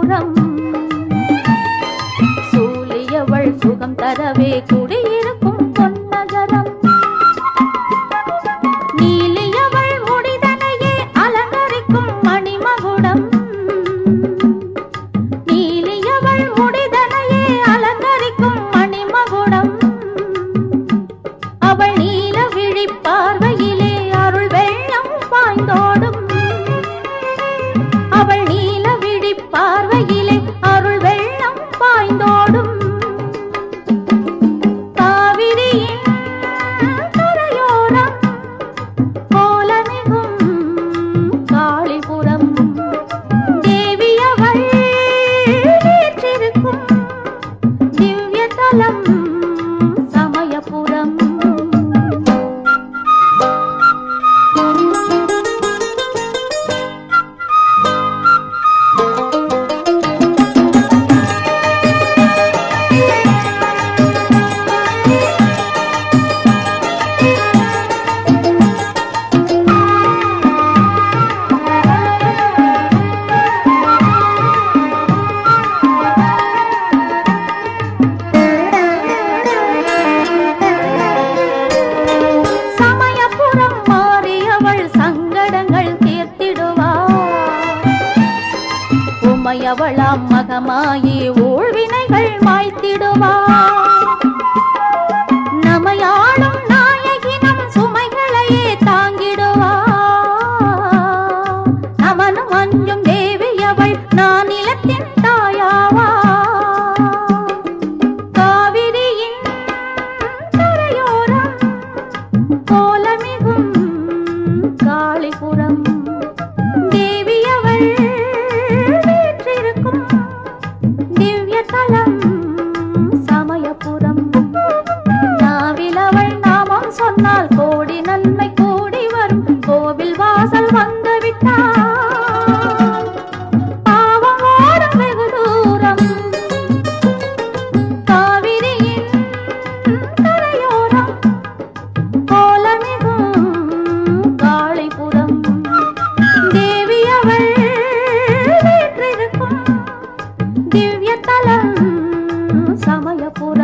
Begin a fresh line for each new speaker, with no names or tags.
சமயபுரம் சூலியவள் சுகம் தரவே குடியிருக்கும் பொன்னகரம் நீலியவள் முடிதனையே அலங்கரிக்கும் மணிமகுடம் நீலியவள் முடிதனையே அலங்கரிக்கும் மணிமகுடம் அவள் நீல விழி பார்வையிலே அருள் வெள்ளம் பாய்ந்தோடும் அவள் நீல விழி பார்வையிலே அருள் வெள்ளம் பாய்ந்தோடும் காவிரியின் கரையோரம் கோலமிகும் காளிபுரம் தேவியவள் வீற்றிருக்கும் திவ்ய தலம் சமயபுரம் சமயபுரம் மாறியவள் சங்கடங்கள் தீர்த்திடுவாள் உமையவளாம் மகமாயி ஊழ்வினைகள் மாய்த்திடுவாள் நமையாளும் நாயகினம் சுமைகளையே தாங்கிடுவாள் நமனும் அஞ்சும் தேவியவள் நான் நிலத்தின் தாயாவா காவிரியின் கரையோரம் கோலமிகும் காளிபுரம் தேவியவள் வீற்றிருக்கும் திவ்ய தலம் சமயபுரம் நாவிலவள் நாமம் சொன்னால் கோடி நன்மை கூடி வரும் கோவில் வாசல் வந்து விட்டால் பாவம் ஓடும் வெகு தூரம் காவிரியின் கரையோரம் கோலமிகும் காளிபுரம் தேவியவள் வீற்றிருக்கும் திவ்ய தலம் சமயபுரம்